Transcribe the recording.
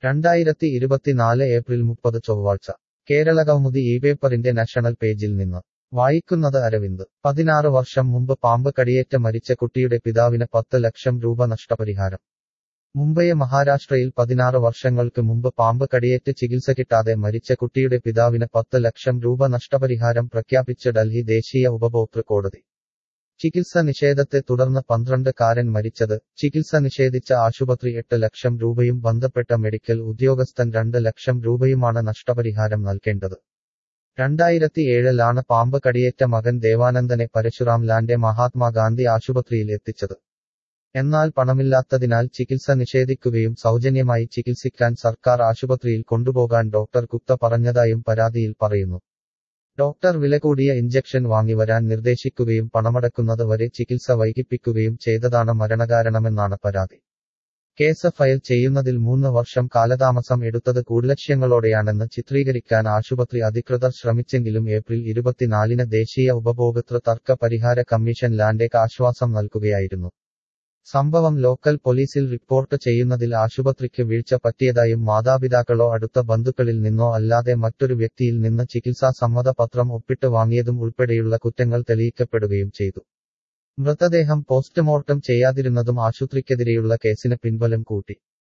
രണ്ടായിരത്തി ഇരുപത്തിനാല് ഏപ്രിൽ മുപ്പത് ചൊവ്വാഴ്ച കേരള കൗമുദി ഈ പേപ്പറിന്റെ നാഷണൽ പേജിൽ നിന്ന് വായിക്കുന്നത് അരവിന്ദ് പതിനാറ് വർഷം മുമ്പ് പാമ്പ് കടിയേറ്റ് മരിച്ച കുട്ടിയുടെ പിതാവിന് പത്ത് ലക്ഷം രൂപ നഷ്ടപരിഹാരം മുംബൈ മഹാരാഷ്ട്രയിൽ പതിനാറ് വർഷങ്ങൾക്ക് മുമ്പ് പാമ്പ് കടിയേറ്റ് ചികിത്സ കിട്ടാതെ മരിച്ച കുട്ടിയുടെ പിതാവിന് പത്ത് ലക്ഷം രൂപ നഷ്ടപരിഹാരം പ്രഖ്യാപിച്ച് ഡൽഹി ദേശീയ ഉപഭോക്തൃ കോടതി ചികിത്സ നിഷേധത്തെ തുടർന്ന് പന്ത്രണ്ട് കാരൻ മരിച്ചത് ചികിത്സ നിഷേധിച്ച ആശുപത്രി എട്ട് ലക്ഷം രൂപയും ബന്ധപ്പെട്ട മെഡിക്കൽ ഉദ്യോഗസ്ഥൻ രണ്ട് ലക്ഷം രൂപയുമാണ് നഷ്ടപരിഹാരം നൽകേണ്ടത് രണ്ടായിരത്തി ഏഴിലാണ് പാമ്പ് കടിയേറ്റ മകൻ ദേവാനന്ദനെ പരശുറാം ലാൻഡെ മഹാത്മാഗാന്ധി ആശുപത്രിയിൽ എത്തിച്ചത് എന്നാൽ പണമില്ലാത്തതിനാൽ ചികിത്സ നിഷേധിക്കുകയും സൗജന്യമായി ചികിത്സിക്കാൻ സർക്കാർ ആശുപത്രിയിൽ കൊണ്ടുപോകാൻ ഡോക്ടർ ഗുപ്ത പറഞ്ഞതായും പരാതിയിൽ പറയുന്നു ഡോക്ടർ വില കൂടിയ ഇഞ്ചക്ഷൻ വാങ്ങിവരാൻ നിർദ്ദേശിക്കുകയും പണമടക്കുന്നത് വരെ ചികിത്സ വൈകിപ്പിക്കുകയും ചെയ്തതാണ് മരണകാരണമെന്നാണ് പരാതി കേസ് ഫയൽ ചെയ്യുന്നതിൽ മൂന്ന് വർഷം കാലതാമസം എടുത്തത് കൂടലക്ഷ്യങ്ങളോടെയാണെന്ന് ചിത്രീകരിക്കാൻ ആശുപത്രി അധികൃതർ ശ്രമിച്ചെങ്കിലും ഏപ്രിൽ ഇരുപത്തിനാലിന് ദേശീയ ഉപഭോക്തൃ തർക്ക പരിഹാര കമ്മീഷൻ ലാൻഡേക്ക് ആശ്വാസം നൽകുകയായിരുന്നു സംഭവം ലോക്കൽ പോലീസിൽ റിപ്പോർട്ട് ചെയ്യുന്നതിൽ ആശുപത്രിക്ക് വീഴ്ച പറ്റിയതായും മാതാപിതാക്കളോ അടുത്ത ബന്ധുക്കളിൽ നിന്നോ അല്ലാതെ മറ്റൊരു വ്യക്തിയിൽ നിന്ന് ചികിത്സാ സമ്മതപത്രം ഒപ്പിട്ട് വാങ്ങിയതും ഉൾപ്പെടെയുള്ള കുറ്റങ്ങൾ തെളിയിക്കപ്പെടുകയും ചെയ്തു മൃതദേഹം പോസ്റ്റ്മോർട്ടം ചെയ്യാതിരുന്നതും ആശുപത്രിക്കെതിരെയുള്ള കേസിന് പിൻബലം കൂട്ടി